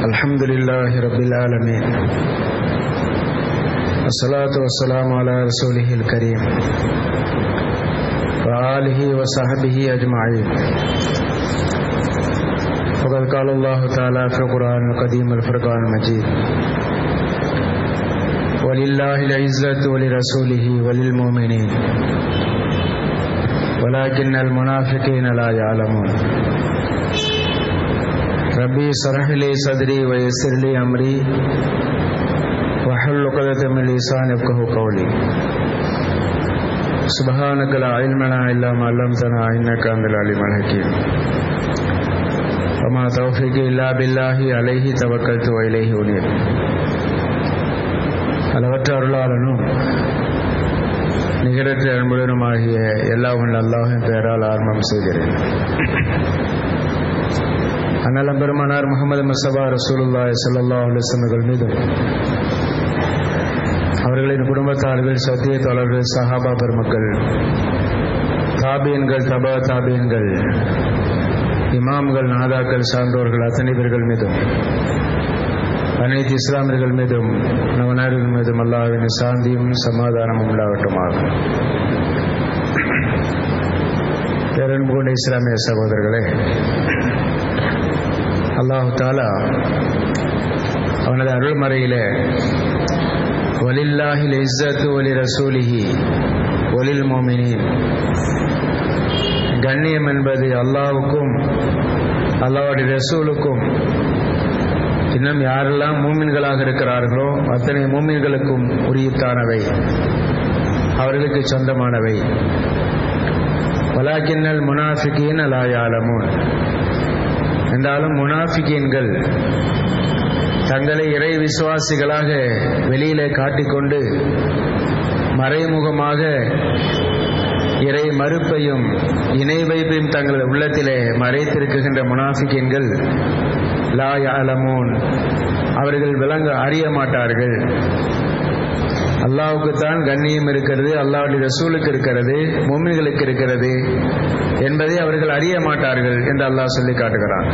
الحمد لله رب العالمين والصلاة والسلام على رسوله الكريم وآله وصحبه أجمعين وقد قال الله تعالى في القرآن القديم الفرقان المجيد ولله العزة ولرسوله وللمؤمنين ولكن المنافقين لا يعلمون ربي اشرح لي صدري ويسر لي أمري وحل عقدة من لساني يفقهوا قولي سبحانك لا علم لنا إلا ما علمتنا إنك أنت العليم الحكيم وما توفيقي إلا بالله عليه توكلت وإليه أنيب அளவற்ற அருளாளனும் நிகரற்ற அன்புடனுமாகிய எல்லா உள்ள அல்லாஹின் பெயரால் ஆரம்பம் செய்கிறேன் அண்ணலம் பெருமானார் முகமது மசபா ரசூலுல்லாய் சல்லா அலுவலர்கள் மீதும் அவர்களின் குடும்பத்தார்கள் சத்திய தோழர்கள் சஹாபா பெருமக்கள் தாபியன்கள் தபா தாபியன்கள் இமாம்கள் நாதாக்கள் சான்றோர்கள் அத்தனை பேர்கள் மீதும் அனைத்து இஸ்லாமியர்கள் மீதும் நவநாடுகள் மீதும் அல்லாவின் சாந்தியும் சமாதானமும் உண்டாகட்டுமாக பேரன்பு கொண்ட இஸ்லாமிய சகோதரர்களே அல்லாஹு தாலா அவனது அருள்மறையிலே வலில்லாஹில் இஸ்ஸத்து ஒலி ரசூலிஹி ஒலில் மோமினின் கண்ணியம் என்பது அல்லாவுக்கும் அல்லாவுடைய ரசூலுக்கும் இன்னும் யாரெல்லாம் மூமின்களாக இருக்கிறார்களோ அத்தனை மூமின்களுக்கும் உரியத்தானவை அவர்களுக்கு சொந்தமானவை வலாக்கின்னல் முனாஃபிகின் அலாயாலமுன் என்றாலும் முனாஃபிகீன்கள் தங்களை இறை விசுவாசிகளாக வெளியிலே காட்டிக்கொண்டு மறைமுகமாக இறை மறுப்பையும் இணை வைப்பையும் தங்களது உள்ளத்திலே மறைத்திருக்குகின்ற முனாஃபிகீன்கள் லா யாலமூன் அவர்கள் விளங்க அறிய மாட்டார்கள் அல்லாவுக்குத்தான் கண்ணியம் இருக்கிறது அல்லாவுடைய ரசூலுக்கு இருக்கிறது மூமின்களுக்கு இருக்கிறது என்பதை அவர்கள் அறிய மாட்டார்கள் என்று அல்லாஹ் சொல்லி காட்டுகிறான்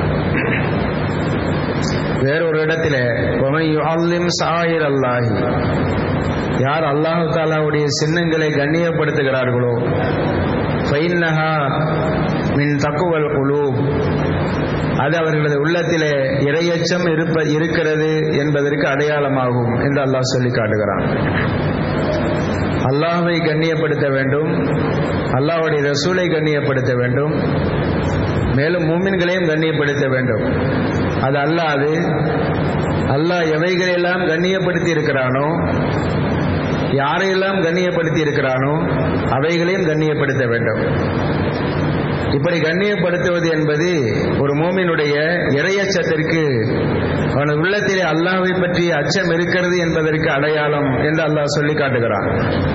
வேறொரு இடத்துல சாயிர் அல்லாஹி யார் அல்லாஹு தாலாவுடைய சின்னங்களை கண்ணியப்படுத்துகிறார்களோ ஃபைன்னஹா மின் தக்குவல் குழு அது அவர்களது உள்ளத்திலே இரையச்சம் இருப்ப இருக்கிறது என்பதற்கு அடையாளமாகும் என்று அல்லாஹ் சொல்லி காட்டுகிறான் அல்லாஹை கண்ணியப்படுத்த வேண்டும் அல்லாஹுடைய ரசூலை கண்ணியப்படுத்த வேண்டும் மேலும் மூமின்களையும் கண்ணியப்படுத்த வேண்டும் அது அல்லாது அல்லாஹ் எவைகளெல்லாம் கண்ணியப்படுத்தி இருக்கிறானோ யாரையெல்லாம் கண்ணியப்படுத்தி இருக்கிறானோ அவைகளையும் கண்ணியப்படுத்த வேண்டும் இப்படி கண்ணியப்படுத்துவது என்பது ஒரு மோமினுடைய இறையச்சத்திற்கு அவனது உள்ளத்திலே அல்லாவை பற்றி அச்சம் இருக்கிறது என்பதற்கு அடையாளம் என்று அல்லாஹ் சொல்லி காட்டுகிறான்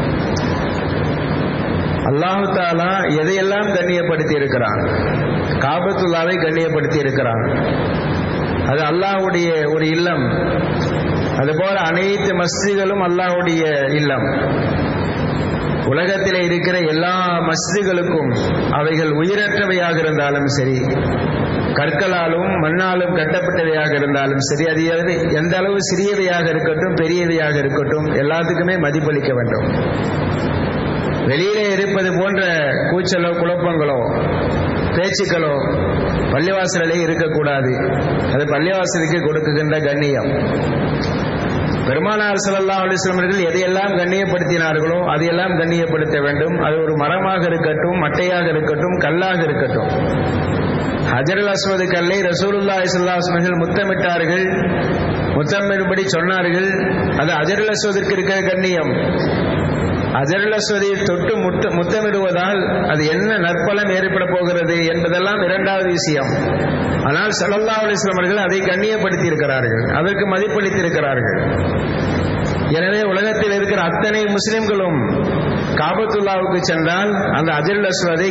அல்லாஹு தாலா எதையெல்லாம் கண்ணியப்படுத்தி இருக்கிறான் காபத்துல்லாவை கண்ணியப்படுத்தி இருக்கிறான் அது அல்லாஹுடைய ஒரு இல்லம் அதுபோல அனைத்து மஸ்திகளும் அல்லாஹுடைய இல்லம் உலகத்தில் இருக்கிற எல்லா மஸ்திகளுக்கும் அவைகள் உயிரற்றவையாக இருந்தாலும் சரி கற்களாலும் மண்ணாலும் கட்டப்பட்டவையாக இருந்தாலும் சரி அது எந்த அளவு சிறியவையாக இருக்கட்டும் பெரியவையாக இருக்கட்டும் எல்லாத்துக்குமே மதிப்பளிக்க வேண்டும் வெளியிலே இருப்பது போன்ற கூச்சலோ குழப்பங்களோ பேச்சுக்களோ பள்ளிவாசலே இருக்கக்கூடாது அது பள்ளிவாசலுக்கு கொடுக்குகின்ற கண்ணியம் பெருமானார் சல்லா அலிஸ்லாமர்கள் எதையெல்லாம் கண்ணியப்படுத்தினார்களோ அதையெல்லாம் கண்ணியப்படுத்த வேண்டும் அது ஒரு மரமாக இருக்கட்டும் மட்டையாக இருக்கட்டும் கல்லாக இருக்கட்டும் ஹஜரல் அஸ்வது கல்லை ரசூலுல்லா இஸ்லாஸ்மர்கள் முத்தமிட்டார்கள் முத்தமிடும்படி சொன்னார்கள் அது அஜருல் அஸ்வதிற்கு இருக்கிற கண்ணியம் அஜருல் அஸ்வதியை தொட்டு முத்த முத்தமிடுவதால் அது என்ன நற்பலம் ஏற்பட போகிறது என்பதெல்லாம் இரண்டாவது விஷயம் ஆனால் சல்லல்லா அலிஸ்லாம் அவர்கள் அதை கண்ணியப்படுத்தி இருக்கிறார்கள் அதற்கு மதிப்பளித்து இருக்கிறார்கள் எனவே உலகத்தில் இருக்கிற அத்தனை முஸ்லிம்களும் காபத்துல்லாவுக்கு சென்றால் அந்த அஜருல் அஸ்வதை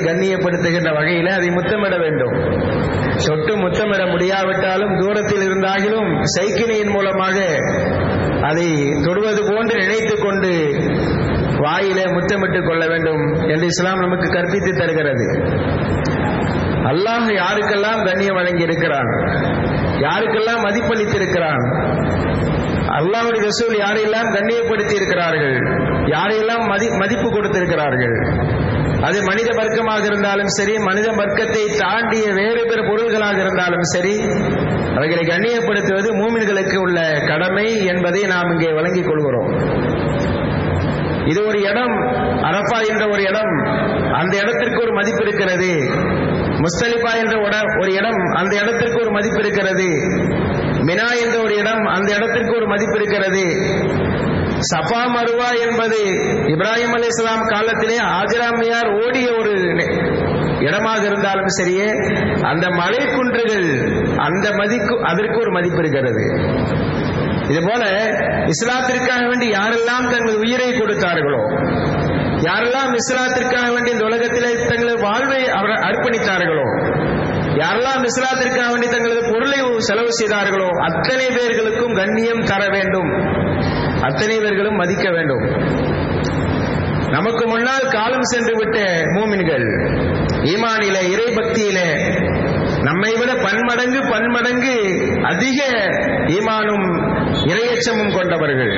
கண்ணியப்படுத்துகின்ற வகையில் அதை முத்தமிட வேண்டும் தொட்டு முத்தமிட முடியாவிட்டாலும் தூரத்தில் இருந்தாலும் சைக்கினியின் மூலமாக அதை தொடுவது போன்று நினைத்துக் கொண்டு வாயிலே முத்தமிட்டுக் கொள்ள வேண்டும் என்று இஸ்லாம் நமக்கு கற்பித்து தருகிறது அல்லாஹ் யாருக்கெல்லாம் கண்ணியம் வழங்கி இருக்கிறான் யாருக்கெல்லாம் மதிப்பளித்திருக்கிறான் அல்லாஹுடைய ரசூல் யாரையெல்லாம் கண்ணியப்படுத்தி இருக்கிறார்கள் யாரையெல்லாம் மதி மதிப்பு கொடுத்திருக்கிறார்கள் அது மனித வர்க்கமாக இருந்தாலும் சரி மனித வர்க்கத்தை தாண்டிய வேறு பிற பொருள்களாக இருந்தாலும் சரி அவைகளை கண்ணியப்படுத்துவது மூமின்களுக்கு உள்ள கடமை என்பதை நாம் இங்கே வழங்கிக் கொள்கிறோம் இது ஒரு இடம் அரப்பா என்ற ஒரு இடம் அந்த இடத்திற்கு ஒரு மதிப்பு இருக்கிறது முஸ்தலிபா என்ற ஒரு இடம் அந்த இடத்திற்கு ஒரு மதிப்பு இருக்கிறது மினா என்ற ஒரு இடம் அந்த இடத்திற்கு ஒரு மதிப்பு இருக்கிறது சபா மருவா என்பது இப்ராஹிம் அலி இஸ்லாம் காலத்திலே ஆஜராமியார் ஓடிய ஒரு இடமாக இருந்தாலும் சரியே அந்த மலை குன்றுகள் அந்த மதிப்பு அதற்கு ஒரு மதிப்பு இருக்கிறது இது போல இஸ்லாத்திற்காக வேண்டி யாரெல்லாம் தங்கள் உயிரை கொடுத்தார்களோ யாரெல்லாம் இஸ்லாத்திற்காக வேண்டி இந்த உலகத்திலே தங்களது வாழ்வை அவர் அர்ப்பணித்தார்களோ யாரெல்லாம் இஸ்லாத்திற்காக வேண்டி தங்களது பொருளை செலவு செய்தார்களோ அத்தனை பேர்களுக்கும் கண்ணியம் தர வேண்டும் அத்தனை பேர்களும் மதிக்க வேண்டும் நமக்கு முன்னால் காலம் சென்று விட்ட மூமின்கள் ஈமானில இறை பக்தியில நம்மை விட பன்மடங்கு பன்மடங்கு அதிக ஈமானும் இரையச்சமும் கொண்டவர்கள்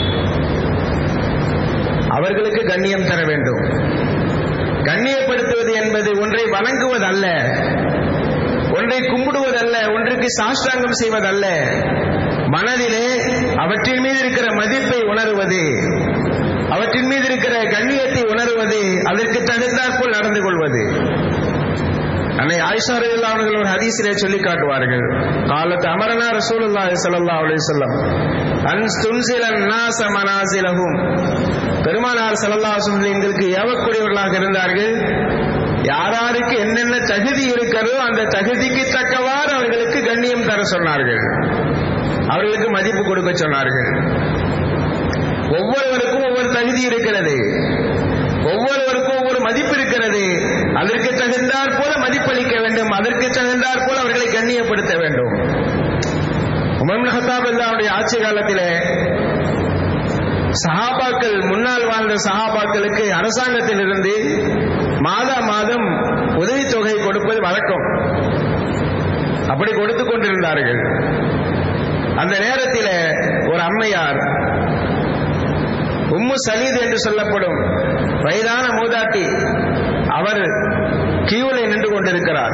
அவர்களுக்கு கண்ணியம் தர வேண்டும் கண்ணியப்படுத்துவது என்பது ஒன்றை வணங்குவதல்ல ஒன்றை கும்பிடுவதல்ல ஒன்றுக்கு சாஷ்டாங்கம் செய்வதல்ல மனதிலே அவற்றின் மீது இருக்கிற மதிப்பை உணருவது அவற்றின் மீது இருக்கிற கண்ணியத்தை உணருவது அதற்கு தகுந்தாற்போல் நடந்து கொள்வது அன்னை ஆயிஷா ரலியல்லாஹு அவர்கள் ஒரு ஹதீஸிலே சொல்லி காட்டுவார்கள் காலத்து அமரனா ரசூலுல்லாஹி ஸல்லல்லாஹு அலைஹி வஸல்லம் அன் துன்சிலன் நாஸ மனாசிலஹும் பெருமானார் ஸல்லல்லாஹு அலைஹி வஸல்லம் எங்களுக்கு ஏவக்கூடியவர்களாக இருந்தார்கள் யாராருக்கு என்னென்ன தகுதி இருக்கிறதோ அந்த தகுதிக்கு தக்கவாறு அவர்களுக்கு கண்ணியம் தர சொன்னார்கள் அவர்களுக்கு மதிப்பு கொடுக்க சொன்னார்கள் ஒவ்வொருவருக்கும் ஒவ்வொரு தகுதி இருக்கிறது ஒவ்வொருவருக்கும் ஒவ்வொரு மதிப்பு இருக்கிறது அதற்கு தகுந்தாற் போல மதிப்பளிக்க வேண்டும் அதற்கு தகுந்தாற் போல அவர்களை கண்ணியப்படுத்த வேண்டும் உமர் ஹத்தாப் அவருடைய ஆட்சி காலத்திலே சஹாபாக்கள் முன்னால் வாழ்ந்த சஹாபாக்களுக்கு அரசாங்கத்திலிருந்து மாதா மாதம் உதவித்தொகை கொடுப்பது வழக்கம் அப்படி கொடுத்து கொண்டிருந்தார்கள் அந்த நேரத்தில் ஒரு அம்மையார் உம்மு சலீத் என்று சொல்லப்படும் வயதான மூதாட்டி அவர் கியூவில் நின்று கொண்டிருக்கிறார்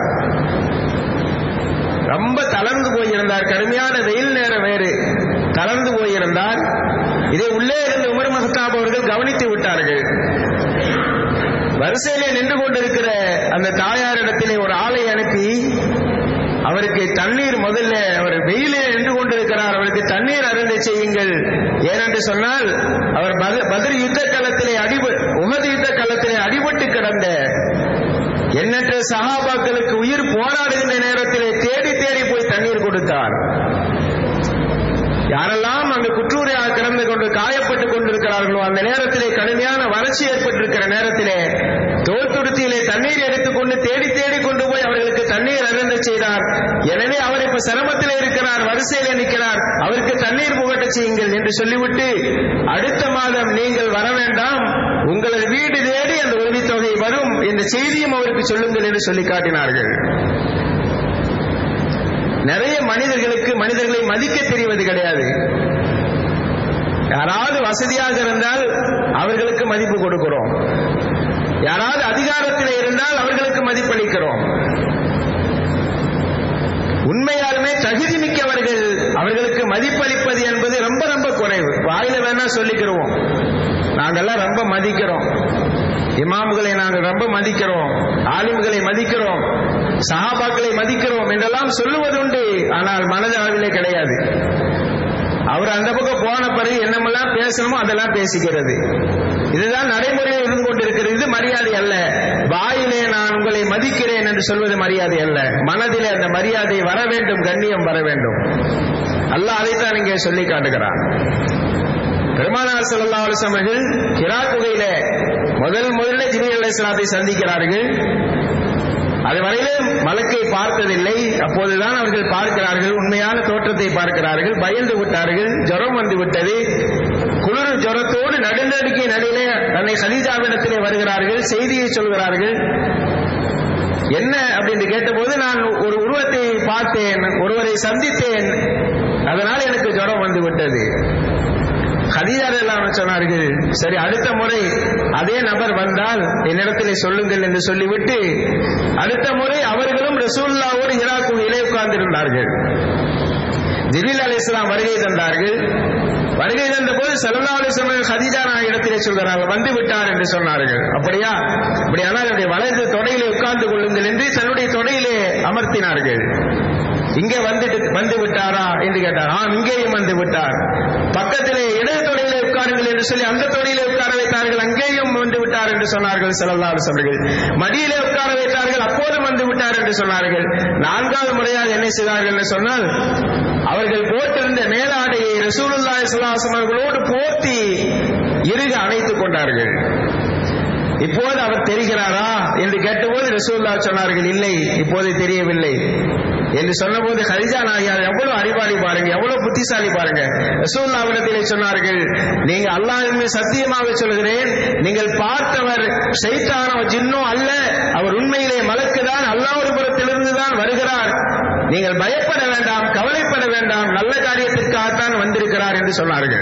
ரொம்ப தளர்ந்து போயிருந்தார் கடுமையான வெயில் நேரம் வேறு தளர்ந்து போயிருந்தார் இதை உள்ளே இருந்த உமர் மஹத்தாப் அவர்கள் கவனித்து விட்டார்கள் வரிசையிலே நின்று கொண்டிருக்கிற அந்த தாயாரிடத்திலே ஒரு ஆளை அனுப்பி அவருக்கு தண்ணீர் முதல்ல அவர் வெயிலே நின்று கொண்டிருக்கிறார் அவருக்கு தண்ணீர் அருந்த செய்யுங்கள் ஏனென்று சொன்னால் அவர் பதில் யுத்த களத்திலே அடிப உகது யுத்த களத்திலே அடிபட்டு கிடந்த எண்ணற்ற சகாபாக்களுக்கு உயிர் போராடுகின்ற நேரத்திலே தேடி தேடி போய் தண்ணீர் கொடுத்தார் யாரெல்லாம் அங்கு குற்றூரையாக கிடந்து கொண்டு காயப்பட்டுக் கொண்டிருக்கிறார்களோ அந்த நேரத்திலே கடுமையான வறட்சி ஏற்பட்டிருக்கிற நேரத்திலே தோல் துருத்தியிலே தண்ணீர் எடுத்துக்கொண்டு தேடி தேடி கொண்டு போய் அவர்களுக்கு தண்ணீர் அருந்த செய்தார் எனவே அவர் இப்ப சிரமத்தில் இருக்கிறார் வரிசையிலே நிற்கிறார் அவருக்கு தண்ணீர் புகட்ட செய்யுங்கள் என்று சொல்லிவிட்டு அடுத்த மாதம் நீங்கள் வர வேண்டாம் உங்களது வீடு தேடி அந்த உதவித்தொகை வரும் என்ற செய்தியும் அவருக்கு சொல்லுங்கள் என்று சொல்லி காட்டினார்கள் நிறைய மனிதர்களுக்கு மனிதர்களை மதிக்க தெரிவது கிடையாது யாராவது வசதியாக இருந்தால் அவர்களுக்கு மதிப்பு கொடுக்கிறோம் யாராவது அதிகாரத்தில் இருந்தால் அவர்களுக்கு மதிப்பளிக்கிறோம் உண்மையாலுமே தகுதி மிக்கவர்கள் அவர்களுக்கு மதிப்பளிப்பது என்பது ரொம்ப ரொம்ப குறைவு வாயில வேணா சொல்லிக்கிறோம் நாங்கெல்லாம் ரொம்ப மதிக்கிறோம் இமாம்களை நாங்கள் ரொம்ப மதிக்கிறோம் ஆலிம்களை மதிக்கிறோம் சஹாபாக்களை மதிக்கிறோம் என்றெல்லாம் சொல்லுவதுண்டு ஆனால் மனதளவிலே கிடையாது அவர் அந்த பக்கம் போன பிறகு என்னமெல்லாம் பேசணுமோ அதெல்லாம் பேசிக்கிறது இதுதான் நடைமுறையில் இருந்து கொண்டிருக்கிறது இது மரியாதை அல்ல வாயிலே நான் உங்களை மதிக்கிறேன் என்று சொல்வது மரியாதை அல்ல மனதிலே அந்த மரியாதை வர வேண்டும் கண்ணியம் வர வேண்டும் அல்லாஹ் அதைத்தான் இங்கே சொல்லி காட்டுகிறான் பெருமானார் சல்லா அலுவலர்கள் கிரா குகையில முதல் முதல்ல ஜிபி அலை சந்திக்கிறார்கள் அதுவரையிலே மலக்கை பார்த்ததில்லை அப்போதுதான் அவர்கள் பார்க்கிறார்கள் உண்மையான தோற்றத்தை பார்க்கிறார்கள் பயந்து விட்டார்கள் ஜுரம் வந்து விட்டது குளிர் ஜுரத்தோடு நடுநடுக்கிய நடுவிலே தன்னை ஹதீஜாவிடத்திலே வருகிறார்கள் செய்தியை சொல்கிறார்கள் என்ன அப்படின்னு கேட்டபோது நான் ஒரு உருவத்தை பார்த்தேன் ஒருவரை சந்தித்தேன் அதனால் எனக்கு ஜுரம் வந்து விட்டது ஹதீஜார் எல்லாம் சொன்னார்கள் சரி அடுத்த முறை அதே நபர் வந்தால் என்னிடத்திலே சொல்லுங்கள் என்று சொல்லிவிட்டு அடுத்த முறை அவர்களும் ரசூல்லாவோடு ஈராக்கு இலை உட்கார்ந்திருந்தார்கள் ஜிபில் அலி இஸ்லாம் வருகை தந்தார்கள் வருகை தந்த போது சல்லா அலிஸ்லாம் ஹதீஜா நான் இடத்திலே சொல்கிறார்கள் வந்து விட்டார் என்று சொன்னார்கள் அப்படியா அப்படியானால் என்னுடைய வலது தொடையிலே உட்கார்ந்து கொள்ளுங்கள் என்று தன்னுடைய தொடையிலே அமர்த்தினார்கள் இங்கே வந்துட்டு வந்து விட்டாரா என்று கேட்டார் ஆம் இங்கேயும் வந்து விட்டார் பக்கத்திலே இடது தொடையிலே உட்காருங்கள் என்று சொல்லி அந்த தொடையிலே உட்கார வைத்தார்கள் அங்கேயும் வந்து விட்டார் என்று சொன்னார்கள் சல்லா அலிஸ்வர்கள் மடியிலே உட்கார வைத்தார்கள் அப்போதும் வந்து விட்டார் என்று சொன்னார்கள் நான்காவது முறையாக என்ன செய்தார்கள் என்று சொன்னால் அவர்கள் போட்டிருந்த மேலாடையை ரசூலுல்லாஹி ஸல்லல்லாஹு அவர்களோடு போர்த்தி இறுக அணைத்துக் கொண்டார்கள் இப்போது அவர் தெரிகிறாரா என்று கேட்டபோது ரசூல்லா சொன்னார்கள் இல்லை இப்போது தெரியவில்லை என்று சொன்னபோது ஹரிஜா நாயார் எவ்வளவு அறிவாளி பாருங்க எவ்வளவு புத்திசாலி பாருங்க ரசூல்லாவிடத்திலே சொன்னார்கள் நீங்க அல்லாஹ் சத்தியமாக சொல்கிறேன் நீங்கள் பார்த்தவர் ஷைத்தானோ ஜின்னோ அல்ல அவர் உண்மையிலே மலக்குதான் அல்லாஹ் ஒரு புறத்திலிருந்து தான் வருகிறார் நீங்கள் பயப்பட வேண்டாம் கவலைப்பட வேண்டாம் நல்ல காரியத்திற்காகத்தான் வந்திருக்கிறார் என்று சொன்னார்கள்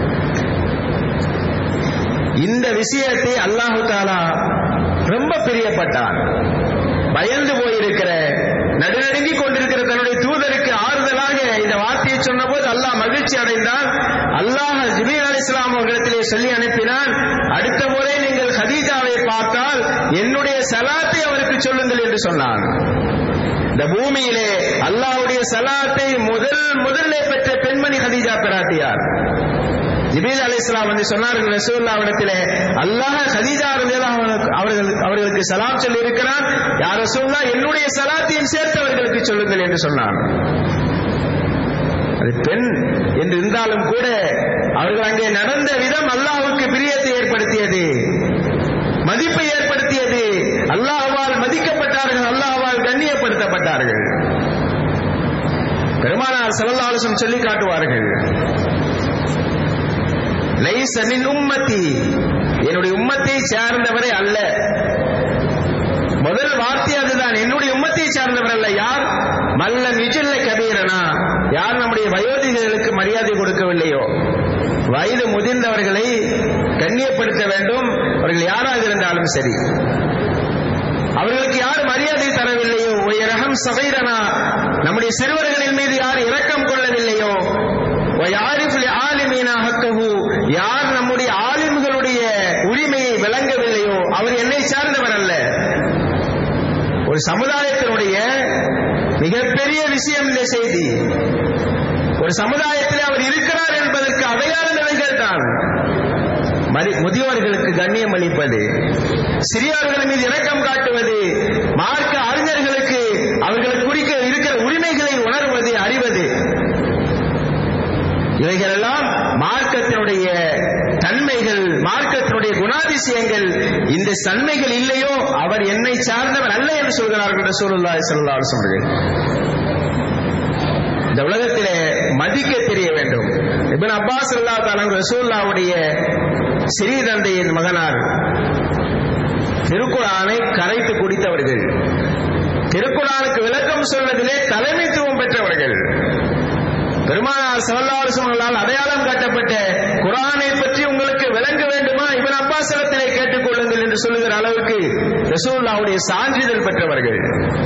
இந்த விஷயத்தை அல்லாஹு தாலா ரொம்ப பிரியப்பட்டான் பயந்து போயிருக்கிற நடுநடுங்கி கொண்டிருக்கிற தன்னுடைய தூதருக்கு ஆறுதலாக இந்த வார்த்தையை சொன்னபோது அல்லாஹ் மகிழ்ச்சி அடைந்தான் அல்லாஹ் ஜிபீர் அலி இஸ்லாம் அவர்களிடத்திலே சொல்லி அனுப்பினான் அடுத்த முறை நீங்கள் ஹதீஜாவை பார்த்தால் என்னுடைய சலாத்தை அவருக்கு சொல்லுங்கள் என்று சொன்னான் இந்த பூமியிலே அல்லாஹ்வுடைய சலாத்தை முதல் முதலிலே பெற்ற பெண்மணி ஹதீஜா பிராட்டியார் ஜிபீல் அலி இஸ்லாம் வந்து சொன்னார்கள் ரசூல்லாவிடத்திலே அல்லாஹ் ஹதீஜா அவர்கள் அவர்களுக்கு சலாம் சொல்லி இருக்கிறான் யார் ரசூல்லா என்னுடைய சலாத்தையும் சேர்த்து அவர்களுக்கு சொல்லுங்கள் என்று சொன்னான் அது பெண் என்று இருந்தாலும் கூட அவர்கள் அங்கே நடந்த விதம் அல்லாஹுக்கு பிரியத்தை ஏற்படுத்தியது மதிப்பை ஏற்படுத்தியது அல்லாஹ்வால் மதிக்கப்பட்டார்கள் அல்லாஹ்வால் கண்ணியப்படுத்தப்பட்டார்கள் பெருமானார் செல்லல்லாலும் சொல்லி காட்டுவார்கள் லைச மின் உம்மத்தி என்னுடைய உம்மத்தை சார்ந்தவரே அல்ல முதல் வார்த்தை அதுதான் என்னுடைய உம்மத்தை சார்ந்தவர் அல்ல யார் மல்லம் இஜில்ல கபீரனா யார் நம்முடைய வயோதிகளுக்கு மரியாதை கொடுக்கவில்லையோ வயது முதிர்ந்தவர்களை கண்ணியப்படுத்த வேண்டும் அவர்கள் யாராக இருந்தாலும் சரி அவர்களுக்கு யார் மரியாதை தரவில்லையோ ரகம் சபைரனா நம்முடைய சிறுவர்களின் மீது யார் இரக்கம் கொள்ளவில்லையோ யார் நம்முடைய ஆலிம்களுடைய உரிமையை விளங்கவில்லையோ அவர் என்னை சார்ந்தவர் அல்ல ஒரு சமுதாயத்தினுடைய மிகப்பெரிய விஷயம் இந்த செய்தி ஒரு சமுதாயத்தில் அவர் இருக்கிறார் என்பதற்கு அடையாள நிலைகள் தான் முதியோர்களுக்கு கண்ணியம் அளிப்பது சிறியவர்கள் மீது இரக்கம் காட்டுவது மார்க்க அறிஞர்களுக்கு அவர்களுக்கு குறிக்க இருக்கிற உரிமைகளை உணர்வது அறிவது இவைகளெல்லாம் மார்க்கத்தினுடைய தன்மைகள் மார்க்கத்தினுடைய குணாதிசயங்கள் இந்த தன்மைகள் இல்லையோ அவர் என்னை சார்ந்தவர் அல்ல என்று சொல்கிறார்கள் ரசூலுல்லா ஸல்லல்லாஹு சொல்றேன் இந்த உலகத்திலே மதிக்க தெரிய வேண்டும் இப்னு அப்பாஸ் ரலியல்லாஹு தஆலா ரசூலுல்லாஹ்வுடைய சிறிய தந்தையின் மகனார் திருக்குறானை கரைத்து குடித்தவர்கள் திருக்குறானுக்கு விளக்கம் சொல்வதிலே தலைமைத்துவம் பெற்றவர்கள் பெருமானார் சல்லாசனால் அடையாளம் காட்டப்பட்ட குரானை பற்றி உங்களுக்கு விளங்க வேண்டுமா இவன் அப்பாசலத்திலே கேட்டுக்கொள்ளுங்கள் என்று சொல்லுகிற அளவுக்கு ரசூல்லாவுடைய சான்றிதழ் பெற்றவர்கள்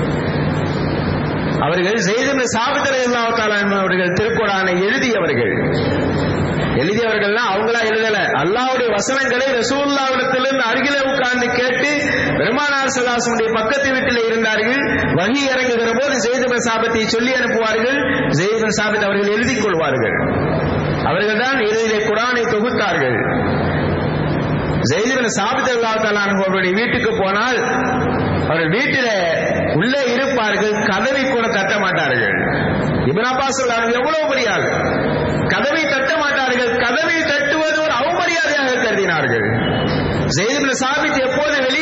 அவர்கள் செய்திருந்த சாபித்தலை அவர்கள் திருக்குறானை எழுதியவர்கள் எழுதியவர்கள்னா அவங்களா எழுதல அல்லாவுடைய வசனங்களை ரசூல்லாவிடத்திலிருந்து அருகில உட்கார்ந்து கேட்டு பெருமானார் சலாசனுடைய பக்கத்து வீட்டில் இருந்தார்கள் வகி இறங்குகிற போது ஜெய்தபன் சாபத்தை சொல்லி அனுப்புவார்கள் ஜெய்தபன் சாபத்தை அவர்கள் எழுதிக் கொள்வார்கள் அவர்கள் தான் இறுதியிலே குரானை தொகுத்தார்கள் ஜெய்தபன் சாபித் அல்லா அவருடைய வீட்டுக்கு போனால் அவர்கள் வீட்டில உள்ளே இருப்பார்கள் கதவை கூட தட்ட மாட்டார்கள் இபன் அப்பாஸ் எவ்வளவு பெரிய ஆள் கதவை தட்ட மாட்டார்கள் கதவை தட்டுவது ஒரு அவமரியாதையாக கருதினார்கள் ஜெயிதிபின் சாபித் எப்போது வெளியே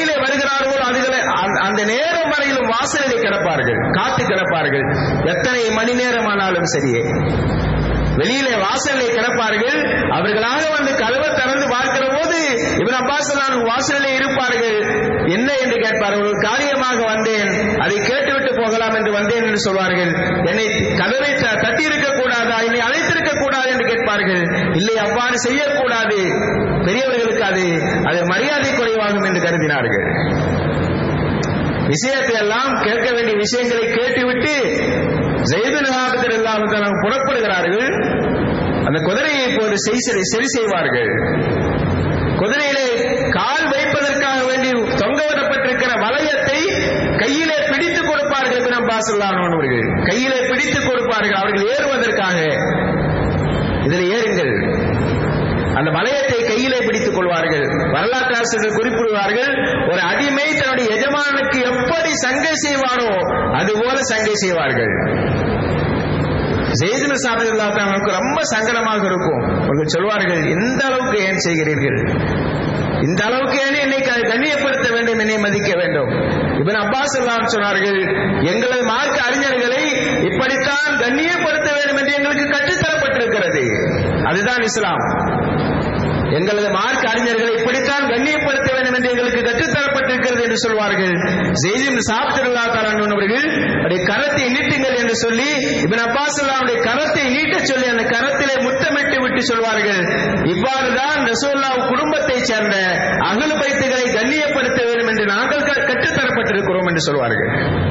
வெளியிலே வருகிறார்களோ அதுகளை அந்த- அந்த நேரம் வரையிலும் வாசலிலே கிடப்பார்கள் காத்து கிடப்பார்கள் எத்தனை மணி நேரமானாலும் சரியே வெளியிலே வாசலிலே கிடப்பார்கள் அவர்களாக வந்து கதவை திறந்து பார்க்கிற போது இவன் அப்பாஸ் வாசலிலே இருப்பார்கள் என்ன என்று கேட்பார்கள் ஒரு காரியமாக வந்தேன் அதை கேட்டுவிட்டு போகலாம் என்று வந்தேன் என்று சொல்வார்கள் என்னை கதவை த- தட்டி இருக்க கூடாதா என்னை அழைத்திருக்க கூடாது என்று கேட்பார்கள் இல்லை அவ்வாறு செய்யக்கூடாது பெரியவர்களுக்கு அது அது மரியாதை குறைவாகும் என்று கருதினார்கள் விஷயத்தை எல்லாம் கேட்க வேண்டிய விஷயங்களை கேட்டுவிட்டு ஜெயதுல் எல்லாம் புறப்படுகிறார்கள் அந்த குதிரையை போது செய் செய்- சரி செய்வார்கள் குதிரையிலே கால் வைப்பதற்காக வேண்டி தொங்கவிடப்பட்டிருக்கிற வளையத்தை கையிலே பிடித்துக் கொடுப்பார்கள் இப்னு அப்பாஸ் அவர்கள் கையிலே பிடித்துக் கொடுப்பார்கள் அவர்கள் ஏறுவதற்காக இதில் ஏறுங்கள் அந்த வளையத்தை கையிலே பிடித்துக் கொள்வார்கள் வரலாற்று ஆசிரியர்கள் குறிப்பிடுவார்கள் ஒரு அடிமை தன்னுடைய எஜமானுக்கு எப்படி சங்கை செய்வாரோ அதுபோல சங்கை செய்வார்கள் ஜெய்தின சாப்பிட்டு ரொம்ப சங்கடமாக இருக்கும் அவர்கள் சொல்வார்கள் எந்த அளவுக்கு ஏன் செய்கிறீர்கள் இந்த அளவுக்கு ஏன் என்னை க- கண்ணியப்படுத்த வேண்டும் என்னை மதிக்க வேண்டும் இவன் அப்பாஸ் எல்லாம் சொன்னார்கள் எங்களது மார்க்க அறிஞர்களை இப்படித்தான் கண்ணியப்படுத்த வேண்டும் என்று எங்களுக்கு கற்றுத்தரப்பட்டிருக்கிறது அதுதான் இஸ்லாம் எங்களது மார்க்க அறிஞர்களை இப்படித்தான் கண்ணியப்படுத்த வேண்டும் என்று எங்களுக்கு கற்றுத்தரப்பட்டிருக்கிறது என்று சொல்வார்கள் ஜெயிலிம் சாப்பிட்டுல்லா தரான் அவர்கள் அவருடைய கரத்தை நீட்டுங்கள் என்று சொல்லி இவன் அப்பாஸ் அவருடைய கரத்தை நீட்டச் சொல்லி அந்த கரத்திலே முத்தமிட்டு விட்டு சொல்வார்கள் இவ்வாறுதான் ரசோல்லா குடும்பத்தை சேர்ந்த அகல் பைத்துகளை கண்ணியப்படுத்த வேண்டும் என்று நாங்கள் க- கற்றுத்தரப்பட்டிருக்கிறோம் என்று சொல்வார்கள்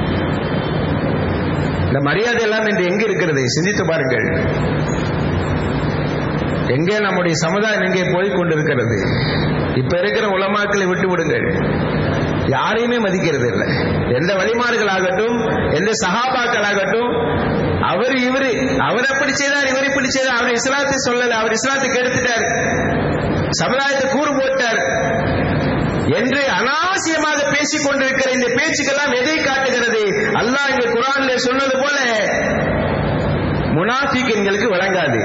இந்த மரியாதை எல்லாம் இன்று எங்கு இருக்கிறது சிந்தித்து பாருங்கள் எங்கே நம்முடைய சமுதாயம் எங்கே போய் கொண்டிருக்கிறது இப்ப இருக்கிற உலமாக்களை விட்டு விடுங்கள் யாரையுமே மதிக்கிறது இல்லை எந்த வழிமாறுகள் ஆகட்டும் எந்த சகாபாக்கள் ஆகட்டும் அவர் இவரு அவர் அப்படி செய்தார் இவர் இப்படி செய்தார் அவர் இஸ்லாத்தை சொல்லல அவர் இஸ்லாத்தை கெடுத்துட்டார் சமுதாயத்தை கூறு போட்டார் என்று அனாவசியமாக பேசிக் கொண்டிருக்கிற இந்த பேச்சுக்கெல்லாம் எதை காட்டுகிறது அல்லாஹ் இங்க குரான்ல சொன்னது போல முனாஃபிக்கின்களுக்கு வழங்காது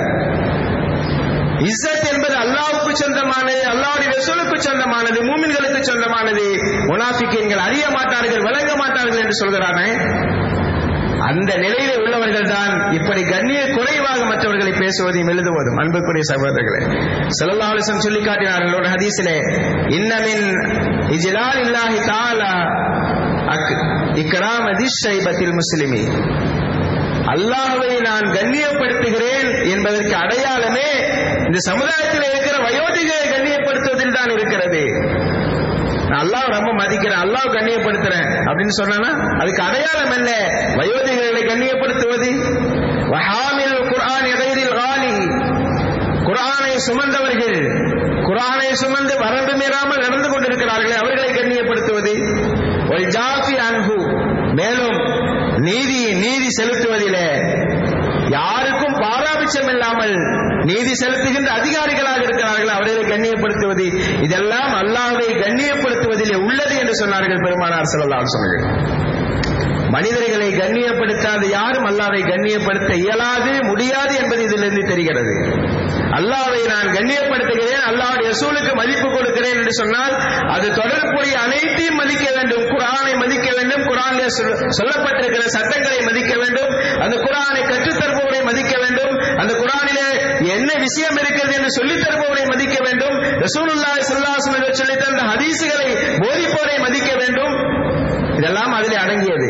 இஸ்ஸத் என்பது அல்லாஹ்வுக்கு சொந்தமானது அல்லாஹ்வுடைய ரசூலுக்கு சொந்தமானது மூமின்களுக்கு சொந்தமானது முனாஃபிக்கீன்கள் அறிய மாட்டார்கள் விளங்க மாட்டார்கள் என்று சொல்கிறானே அந்த நிலையில உள்ளவர்கள் தான் இப்படி கண்ணிய குறைவாக மற்றவர்களை பேசுவதையும் எழுதுவதும் அன்புக்குரிய சகோதரர்களே ஸல்லல்லாஹு அலைஹி வஸல்லம் சொல்லி காட்டினார்கள் ஒரு ஹதீஸிலே இன்னமின் இஜ்லால் இல்லாஹி தஆலா அக் இக்ராம திஷைபத்தில் முஸ்லிமி அல்லாஹ்வை நான் கண்ணியப்படுத்துகிறேன் என்பதற்கு அடையாளமே இந்த சமுதாயத்தில் இருக்கிற வயோதிகளை கண்ணியப்படுத்துவதில் தான் இருக்கிறது நான் அல்லாஹ் ரொம்ப மதிக்கிறேன் அல்லாஹ் கண்ணியப்படுத்துறேன் அப்படின்னு சொன்னா அதுக்கு அடையாளம் என்ன வயோதிகளை கண்ணியப்படுத்துவது வஹாமில் குர்ஆன் எதைரில் காலி குர்ஆனை சுமந்தவர்கள் குர்ஆனை சுமந்து வரம்பு மீறாமல் நடந்து கொண்டிருக்கிறார்களே அவர்களை கண்ணியப்படுத்துவது ஒரு ஜாஃபி அன்ஹு மேலும் நீதி நீதி செலுத்துவதிலே யாருக்கும் பாராபட்சம் இல்லாமல் நீதி செலுத்துகின்ற அதிகாரிகளாக இருக்கிறார்கள் அவர்களை கண்ணியப்படுத்துவது இதெல்லாம் அல்லாஹ்வை கண்ணியப்படுத்துவதிலே உள்ளது என்று சொன்னார்கள் பெருமானார் ஸல்லல்லாஹு சொன்னார்கள் மனிதர்களை கண்ணியப்படுத்தாத யாரும் அல்லாவை கண்ணியப்படுத்த இயலாது முடியாது என்பது இதிலிருந்து தெரிகிறது அல்லாவை நான் கண்ணியப்படுத்துகிறேன் அல்லாவுடைய ரசூலுக்கு மதிப்பு கொடுக்கிறேன் என்று சொன்னால் அது தொடர்புடைய அனைத்தையும் மதிக்க வேண்டும் குரானை மதிக்க வேண்டும் குரானில் சொல்லப்பட்டிருக்கிற சட்டங்களை மதிக்க வேண்டும் அந்த குரானை கற்றுத்தருபவரை மதிக்க வேண்டும் அந்த குரானிலே என்ன விஷயம் இருக்கிறது என்று சொல்லித் தருபவரை மதிக்க வேண்டும் ரசூலுல்லாஹி ஸல்லல்லாஹு அலைஹி வஸல்லம் சொல்லித் தந்த ஹதீசுகளை போதிப்பவரை மதிக்க வேண்டும் இதெல்லாம் அதிலே அடங்கியது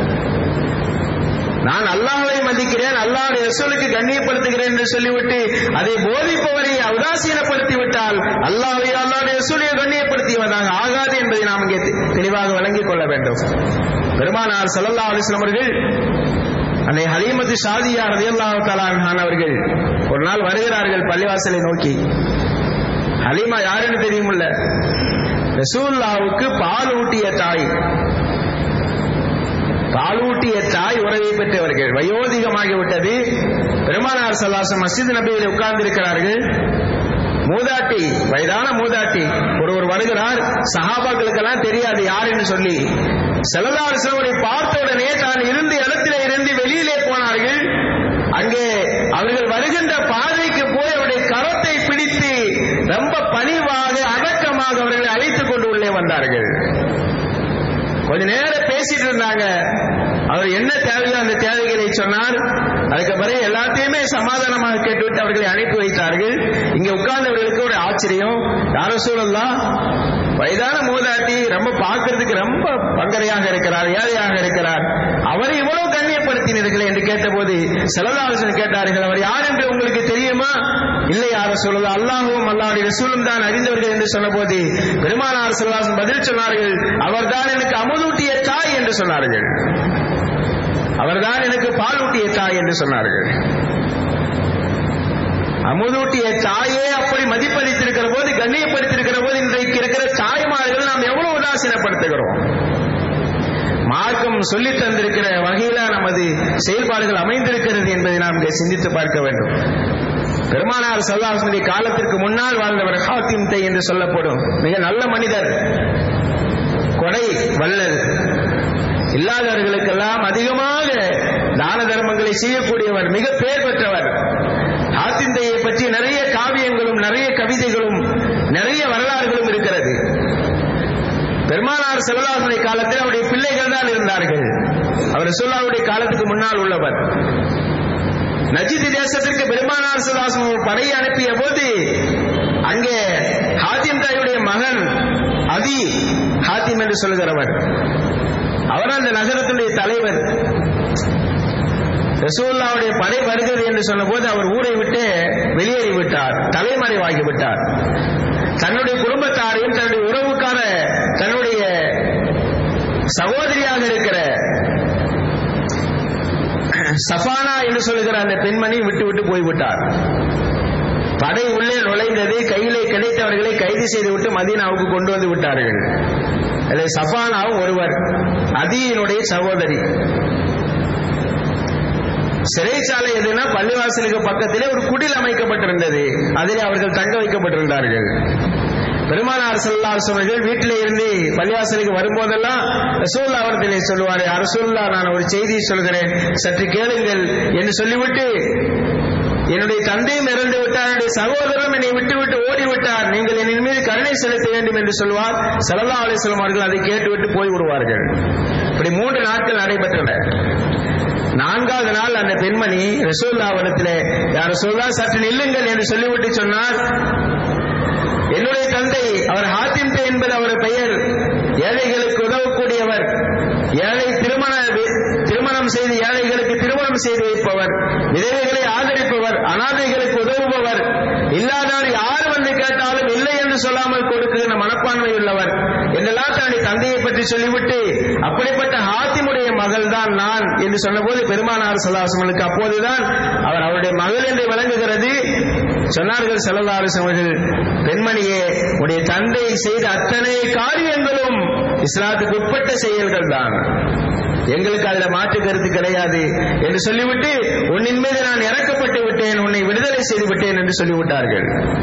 நான் அல்லாஹ்வை மதிக்கிறேன் அல்லாஹ்வுடைய ரசூலுக்கு கண்ணியப்படுத்துகிறேன் என்று சொல்லிவிட்டு அதை போதிப்பவரை உதாசீனப்படுத்தி விட்டால் அல்லாஹ்வை அல்லாஹ்வுடைய ரசூலை கண்ணியப்படுத்தியவதாக ஆகாது என்பதை நாம் இங்கே தெ- தெளிவாக விளங்கிக் கொள்ள வேண்டும் பெருமானார் ஸல்லல்லாஹு அலைஹி வஸல்லம் அவர்கள் அன்னை ஹலீமத்து ஷாதியா ரலியல்லாஹு தஆலா அன்ஹா அவர்கள் ஒரு நாள் வருகிறார்கள் பள்ளிவாசலை நோக்கி ஹலீமா யாருன்னு தெரியுமில்ல ரசூல்லாவுக்கு பால் ஊட்டிய தாய் பாலூட்டிய தாய் உறவை பெற்றவர்கள் வயோதிகமாகிவிட்டது பெருமானார் சல்லாசம் மஸ்ஜித் நபியில் உட்கார்ந்து இருக்கிறார்கள் மூதாட்டி வயதான மூதாட்டி ஒருவர் வருகிறார் சஹாபாக்களுக்கெல்லாம் தெரியாது யாருன்னு சொல்லி செல்லதார் சிலவரை பார்த்த உடனே தான் இருந்த இடத்திலே இருந்து வெளியிலே போனார்கள் அங்கே அவர்கள் வருகின்ற பாதைக்கு போய் அவருடைய கரத்தை பிடித்து ரொம்ப பணிவாக அடக்கமாக அவர்களை அழைத்துக் கொண்டு உள்ளே வந்தார்கள் கொஞ்ச நேரம் பேசிட்டு இருந்தாங்க அவர் என்ன தேவையோ அந்த தேவைகளை சொன்னார் அதுக்கு பிறகு எல்லாத்தையுமே சமாதானமாக கேட்டுவிட்டு அவர்களை அனுப்பி வைத்தார்கள் இங்க உட்கார்ந்தவர்களுக்கு ஒரு ஆச்சரியம் யார சூழல்லாம் வயதான மூதாட்டி ரொம்ப பார்க்கறதுக்கு ரொம்ப பங்கரையாக இருக்கிறார் ஏழையாக இருக்கிறார் அவரை இவ்வளவு கண்ணியப்படுத்தினீர்களே என்று கேட்டபோது செலவாலோசனை கேட்டார்கள் அவர் யார் என்று உங்களுக்கு தெரியுமா இல்லை யார சொல்லலாம் அல்லாஹும் அல்லாவுடைய ரசூலும் தான் அறிந்தவர்கள் என்று சொன்னபோது பெருமானார் செல்வாசன் பதில் சொன்னார்கள் அவர்தான் எனக்கு அமுதூட்டிய தாய் என்று சொன்னார்கள் அவர்தான் எனக்கு பால் ஊட்டிய தாய் என்று சொன்னார்கள் அமுதூட்டிய தாயே அப்படி மதிப்பளித்திருக்கிற போது கண்ணியப்படுத்தியிருக்கிற போது இன்றைக்கு இருக்கிற தாய்மார்கள் நாம் எவ்வளவு உதாசீனப்படுத்துகிறோம் மார்க்கம் சொல்லி தந்திருக்கிற வகையில நமது செயல்பாடுகள் அமைந்திருக்கிறது என்பதை நாம் இங்கே சிந்தித்து பார்க்க வேண்டும் பெருமானார் சல்லாசனுடைய காலத்திற்கு முன்னால் வாழ்ந்தவர் ஹாத்திம் தை என்று சொல்லப்படும் மிக நல்ல மனிதர் கொடை வள்ளல் இல்லாதவர்களுக்கெல்லாம் அதிகமாக தான தர்மங்களை செய்யக்கூடியவர் மிக பெயர் பெற்றவர் ஆத்திந்தையை பற்றி நிறைய காவியங்களும் நிறைய கவிதைகளும் நிறைய வரலாறுகளும் இருக்கிறது பெருமானார் செல்லாசனை காலத்தில் அவருடைய பிள்ளைகள் தான் இருந்தார்கள் அவர் சொல்லாவுடைய காலத்துக்கு முன்னால் உள்ளவர் நஜித் தேசத்திற்கு பெருமானார் செல்லாசன் ஒரு படையை அனுப்பிய போது அங்கே ஹாத்திம் தாயுடைய மகன் அதி ஹாத்திம் என்று சொல்கிறவர் அவர் அந்த நகரத்துடைய தலைவர் ரசூல்லாவுடைய படை வருகிறது என்று சொன்னபோது அவர் ஊரை விட்டு வெளியேறி விட்டார் தலைமறைவாகி விட்டார் தன்னுடைய குடும்பத்தாரையும் தன்னுடைய உறவுக்கான தன்னுடைய சகோதரியாக இருக்கிற சஃபானா என்று சொல்லுகிற அந்த பெண்மணி விட்டு விட்டு போய்விட்டார் படை உள்ளே நுழைந்தது கையிலே கிடைத்தவர்களை கைது செய்துவிட்டு மதீனாவுக்கு கொண்டு வந்து விட்டார்கள் அதில் சஃபானாவும் ஒருவர் அதியினுடைய சகோதரி சிறைச்சாலை எதுனா பள்ளிவாசலுக்கு பக்கத்திலே ஒரு குடில் அமைக்கப்பட்டிருந்தது அதிலே அவர்கள் தங்க வைக்கப்பட்டிருந்தார்கள் பெருமானார் செல்லாஸ் அவர்கள் வீட்டிலே இருந்து பள்ளிவாசலுக்கு வரும்போதெல்லாம் ரசூல்லா அவர்களை சொல்லுவார் அரசுல்லா நான் ஒரு செய்தியை சொல்கிறேன் சற்று கேளுங்கள் என்று சொல்லிவிட்டு என்னுடைய தந்தையும் இறந்து விட்டார் என்னுடைய சகோதரரும் என்னை விட்டுவிட்டு ஓடிவிட்டார் நீங்கள் என் மீது கருணை செலுத்த வேண்டும் என்று சொல்வார் சல்லா அலிஸ்லாம் அவர்கள் அதை கேட்டுவிட்டு போய் விடுவார்கள் இப்படி மூன்று நாட்கள் நடைபெற்றன நான்காவது நாள் அந்த பெண்மணி ரசூல்லாவிடத்திலே யார் ரசூல்லா சற்று நில்லுங்கள் என்று சொல்லிவிட்டு சொன்னார் என்னுடைய தந்தை அவர் ஹாத்திம் என்பது அவர் பெயர் ஏழைகளுக்கு உதவக்கூடியவர் ஏழை திருமண திருமணம் செய்து ஏழைகளுக்கு திருமணம் செய்து வைப்பவர் விதவைகளை ஆதரிப்பவர் அனாதைகளுக்கு உதவுபவர் இல்லாதவர் யார் வந்து கேட்டாலும் இல்லை என்று சொல்லாமல் கொடுக்கிற மனப்பான்மை உள்ளவர் என்றெல்லாம் தன்னுடைய தந்தையை பற்றி சொல்லிவிட்டு அப்படிப்பட்ட ஹாத்திமுடைய மகள் தான் நான் என்று சொன்னபோது பெருமானார் சல்லாசமனுக்கு அப்போதுதான் அவர் அவருடைய மகள் என்று விளங்குகிறது சொன்னார்கள் செல்லதாரசு அவர்கள் பெண்மணியே உடைய தந்தை செய்த அத்தனை காரியங்களும் இஸ்லாத்துக்கு உட்பட்ட செயல்கள் தான் எங்களுக்கு அதுல மாற்று கருத்து கிடையாது என்று சொல்லிவிட்டு உன்னின் மீது நான் இறக்கப்பட்டு விட்டேன் உன்னை விடுதலை செய்து விட்டேன் என்று சொல்லிவிட்டார்கள்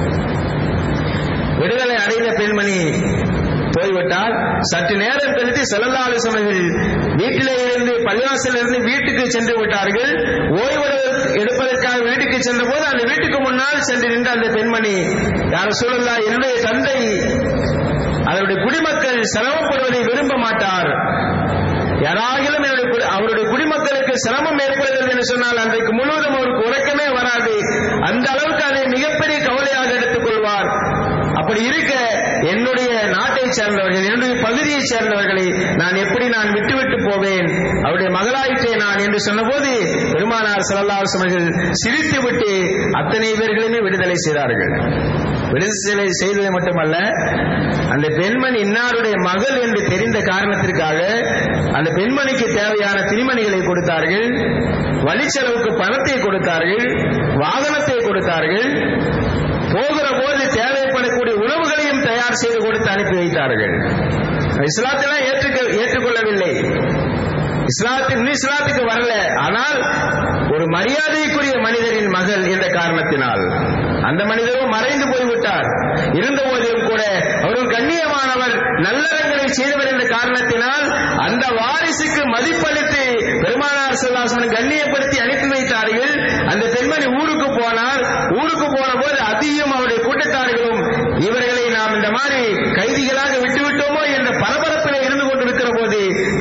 விடுதலை அடைந்த பெண்மணி போய்விட்டால் சற்று நேரம் கழித்து செல்லல்லாலு சமைகள் வீட்டிலே இருந்து பள்ளிவாசலில் இருந்து வீட்டுக்கு சென்று விட்டார்கள் ஓய்வு எடுப்பதற்காக வீட்டுக்கு சென்ற போது அந்த வீட்டுக்கு முன்னால் சென்று நின்ற அந்த பெண்மணி யார் சொல்லலா என்னுடைய தந்தை அதனுடைய குடிமக்கள் சிரமப்படுவதை விரும்ப மாட்டார் யாராகிலும் அவருடைய குடிமக்களுக்கு சிரமம் ஏற்படுகிறது என்று சொன்னால் அன்றைக்கு முழுவதும் அவருக்கு உறக்கமே வராது அந்த அளவுக்கு அதை மிகப்பெரிய கவலையாக எடுத்துக் கொள்வார் அப்படி இருக்க என்னுடைய நாட்டை சேர்ந்தவர்கள் என்னுடைய பகுதியை சேர்ந்தவர்களை நான் எப்படி நான் விட்டுவிட்டு போவேன் அவருடைய மகளாயிற்றே நான் என்று சொன்னபோது பெருமானார் செல்லல்லார் அவர்கள் சிரித்து விட்டு அத்தனை பேர்களுமே விடுதலை செய்தார்கள் விடுதலை செய்தது மட்டுமல்ல அந்த பெண்மணி இன்னாருடைய மகள் என்று தெரிந்த காரணத்திற்காக அந்த பெண்மணிக்கு தேவையான திருமணிகளை கொடுத்தார்கள் வழிச்செலவுக்கு பணத்தை கொடுத்தார்கள் வாகனத்தை கொடுத்தார்கள் போகிற போது தேவைப்படக்கூடிய உணவுகளையும் தயார் செய்து கொடுத்து அனுப்பி வைத்தார்கள் இஸ்லாத்தெல்லாம் ஏற்றுக்க ஏற்றுக்கொள்ளவில்லை இஸ்லாத்தின் இன்னும் இஸ்லாத்துக்கு வரல ஆனால் ஒரு மரியாதைக்குரிய மனிதரின் மகள் என்ற காரணத்தினால் அந்த மனிதரும் மறைந்து போய்விட்டார் இருந்த போதிலும் கூட அவரும் கண்ணியமானவர் நல்லறங்களை செய்தவர் என்ற காரணத்தினால் அந்த வாரிசுக்கு மதிப்பளித்து பெருமானார் செல்லாசனை கண்ணியப்படுத்தி அனுப்பி வைத்தார்கள் அந்த பெண்மணி ஊருக்கு போனார் ஊருக்கு போன போது அதிகம் அவருடைய கூட்டத்தார்களும் இவர்களை நாம் இந்த மாதிரி கைதிகளாக விட்டுவிட்டோமோ என்ற பரபரப்பில் இருந்து கொண்டிருக்கிற போது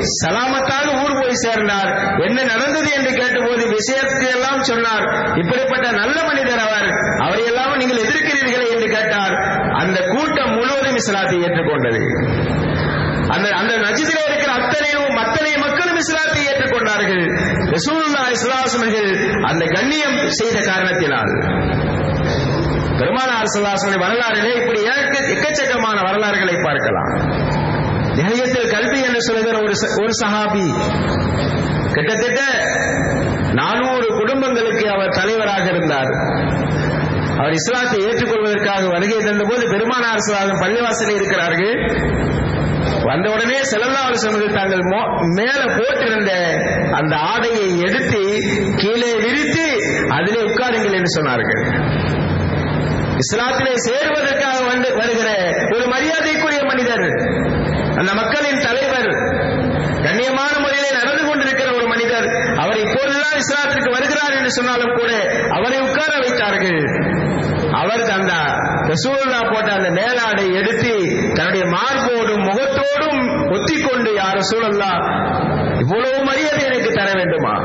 சலாமத்தாக ஊர் போய் சேர்ந்தார் என்ன நடந்தது என்று கேட்டபோது விஷயத்தை எல்லாம் சொன்னார் இப்படிப்பட்ட நல்ல மனிதர் அவர் அவரை எல்லாம் நீங்கள் எதிர்க்கிறீர்களே என்று கேட்டார் அந்த கூட்டம் முழுவதும் இஸ்லாத்தை ஏற்றுக்கொண்டது அந்த அந்த நஜிதிலே இருக்கிற அத்தனையும் அத்தனை மக்களும் இஸ்லாத்தை ஏற்றுக்கொண்டார்கள் ரசூலுல்லா இஸ்லாசனர்கள் அந்த கண்ணியம் செய்த காரணத்தினால் பெருமானார் சுல்லாசனுடைய வரலாறிலே இப்படி ஏக்க- எக்கச்சக்கமான வரலாறுகளை பார்க்கலாம் நிலையத்தில் கல்வி என்று சொல்லுகிற ஒரு ச- ஒரு சஹாபி கிட்டத்தட்ட நானூறு குடும்பங்களுக்கு அவர் தலைவராக இருந்தார் அவர் இஸ்லாத்தை ஏற்றுக்கொள்வதற்காக வருகை தந்தபோது பெருமானார் சுல்லாசன் பள்ளிவாசலில் இருக்கிறார்கள் வந்த உடனே செல்லல்லாவல் சொன்னது தாங்கள் மோ- மேல போட்டிருந்த அந்த ஆடையை எடுத்து கீழே விரித்து அதிலே உட்காருங்கள் என்று சொன்னார்கள் இஸ்லாத்திலே சேருவதற்காக வந்து வருகிற ஒரு மரியாதைக்குரிய மனிதர் அந்த மக்களின் தலைவர் கண்ணியமான முறையிலே நடந்து கொண்டிருக்கிற ஒரு மனிதர் அவர் இப்போதுதான் இஸ்லாத்திற்கு வருகிறார் என்று சொன்னாலும் கூட அவரை உட்கார வைத்தார்கள் அவர் அந்த ரசூலுல்லா போட்ட அந்த மேலாடை எடுத்து தன்னுடைய மார்போடும் முகத்தோடும் ஒத்திக்கொண்டு யார் ரசூலுல்லா இவ்வளவு மரியாதை எனக்கு தர வேண்டுமா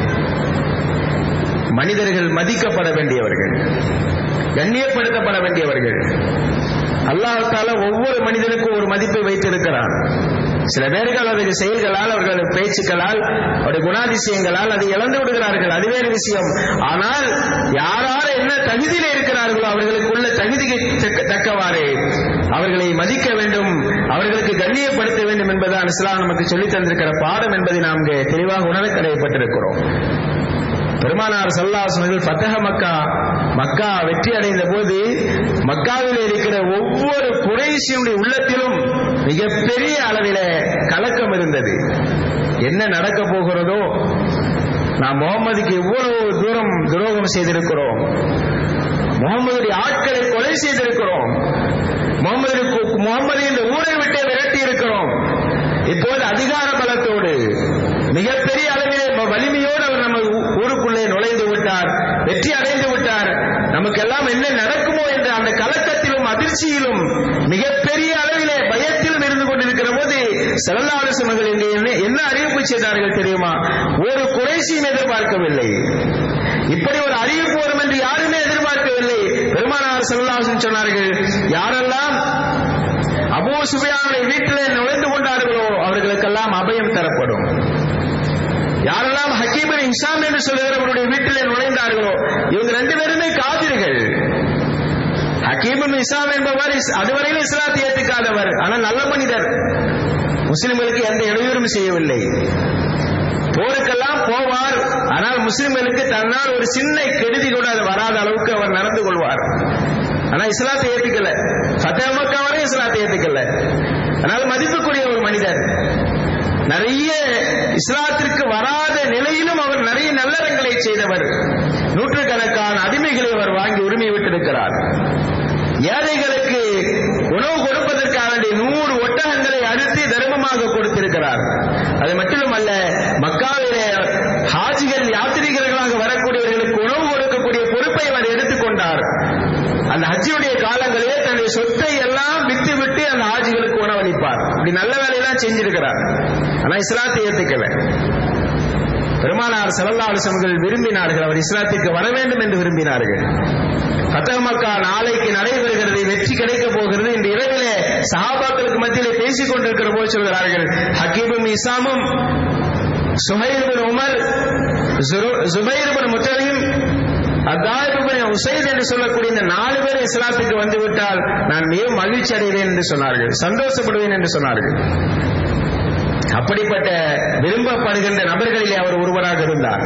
மனிதர்கள் மதிக்கப்பட வேண்டியவர்கள் கண்ணியப்படுத்தப்பட வேண்டியவர்கள் அல்லாஹால ஒவ்வொரு மனிதனுக்கும் ஒரு மதிப்பை வைத்திருக்கிறான் சில பேர்கள் அவருடைய செயல்களால் அவர்கள் பேச்சுக்களால் அவருடைய குணாதிசயங்களால் அதை இழந்து விடுகிறார்கள் அது வேறு விஷயம் ஆனால் யாரார் என்ன தகுதியில் இருக்கிறார்களோ அவர்களுக்குள்ள தகுதிக்கு தக்க- தக்கவாறு அவர்களை மதிக்க வேண்டும் அவர்களுக்கு கண்ணியப்படுத்த வேண்டும் என்பதுதான் இஸ்லாம் நமக்கு சொல்லித் தந்திருக்கிற பாடம் என்பதை நாம் இங்கே தெளிவாக உணர கடமைப்பட்டிருக்கிறோம் பெருமானார் சல்லாசனர்கள் பத்தக மக்கா மக்கா வெற்றி அடைந்த போது மக்காவில் இருக்கிற ஒவ்வொரு குறைசியுடைய உள்ளத்திலும் மிகப்பெரிய அளவில கலக்கம் இருந்தது என்ன நடக்க போகிறதோ நாம் முகமதுக்கு எவ்வளவு தூரம் துரோகம் செய்திருக்கிறோம் முகமதுடைய ஆட்களை கொலை செய்திருக்கிறோம் முகமது முகமது இந்த ஊரை விட்டு விரட்டி இருக்கிறோம் இப்போது அதிகார பலத்தோடு மிகப்பெரிய அளவிலே வ- வலிமையோடு அவர் நம்ம ஊ- ஊருக்குள்ளே நுழைந்து விட்டார் வெற்றி அடைந்து விட்டார் நமக்கெல்லாம் என்ன நடக்குமோ என்ற அந்த கலக்கத்திலும் அதிர்ச்சியிலும் மிகப்பெரிய அளவிலே பயத்திலும் இருந்து கொண்டிருக்கிற போது செல்லாலோசனர்கள் இங்கே என்ன என்ன அறிவிப்பு செய்தார்கள் தெரியுமா ஒரு குறைசியும் எதிர்பார்க்கவில்லை இப்படி ஒரு அறிவிப்பு வரும் என்று யாருமே எதிர்பார்க்கவில்லை பெருமானார் செல்லாசன் சொன்னார்கள் யாரெல்லாம் அபூ சுபியானுடைய வீட்டிலே நுழைந்து கொண்டார்களோ அவர்களுக்கெல்லாம் அபயம் தரப்படும் யாரெல்லாம் ஹக்கீபின் இன்சாம் என்று சொல்லுகிறவருடைய வீட்டிலே நுழைந்தார்களோ இவங்க ரெண்டு பேருமே காதிர்கள் ஹக்கீபின் இஸ்லாம் என்பவர் இஸ்- அதுவரையில் இஸ்லாத்தை ஏற்றுக்காதவர் ஆனால் நல்ல மனிதர் முஸ்லிம்களுக்கு எந்த இடையூறும் செய்யவில்லை போருக்கெல்லாம் போவார் ஆனால் முஸ்லிம்களுக்கு தன்னால் ஒரு சின்ன கெடுதி கூட அது வராத அளவுக்கு அவர் நடந்து கொள்வார் ஆனா இஸ்லாத்தை ஏத்துக்கல ஃபத்தேஹ் மக்கா வரை இஸ்லாத்தை ஏத்துக்கல ஆனால் மதிப்புக்குரிய ஒரு மனிதர் நிறைய இஸ்லாத்திற்கு வராத நிலையிலும் அவர் நிறைய நல்லறங்களை செய்தவர் நூற்றுக்கணக்கான அடிமைகளை அவர் வாங்கி உரிமை விட்டிருக்கிறார் ஏழைகளுக்கு உணவு கொடுப்பதற்காக வேண்டிய நூறு ஒட்டகங்களை அறுத்து தர்மமாக கொடுத்திருக்கிறார் அது மட்டுமல்ல மக்காவிலே ஹாஜிகள் யாத்திரிகர்களாக வரக்கூடியவர்களுக்கு உணவு கொடுக்கக்கூடிய பொறுப்பை அவர் எடுத்துக்கொண்டார் அந்த ஹஜ்ஜியுடைய காலங்களிலே தன்னுடைய சொத்தை எல்லாம் விட்டு விட்டு அந்த ஹாஜிகளுக்கு உணவளிப்பார் இப்படி நல்ல வேலையெல்லாம் செஞ்சிருக்கிறார் ஆனா இஸ்லாத்தை ஏத்துக்கல பெருமானார் ஸல்லல்லாஹு அலைஹி வஸல்லம் விரும்பினார்கள் அவர் இஸ்லாத்திற்கு வர வேண்டும் என்று விரும்பினார்கள் ஃபத்தஹ் மக்கா நாளைக்கு நடைபெறுகிறது வெற்றி கிடைக்க போகிறது இந்த இரவிலே சஹாபாக்களுக்கு மத்தியிலே பேசிக் கொண்டிருக்கிற போது சொல்கிறார்கள் ஹக்கீபும் இசாமும் சுஹைர் பின் உமர் ஜுரு- ஜுபைர் பின் முத்தலீம் அத்தாயிபின் உசைத் என்று சொல்லக்கூடிய இந்த நாலு பேர் இஸ்லாத்துக்கு வந்து விட்டால் நான் மிக மகிழ்ச்சி அடைவேன் என்று சொன்னார்கள் சந்தோஷப்படுவேன் என்று சொன்னார்கள் அப்படிப்பட்ட விரும்பப்படுகின்ற நபர்களிலே அவர் ஒருவராக இருந்தார்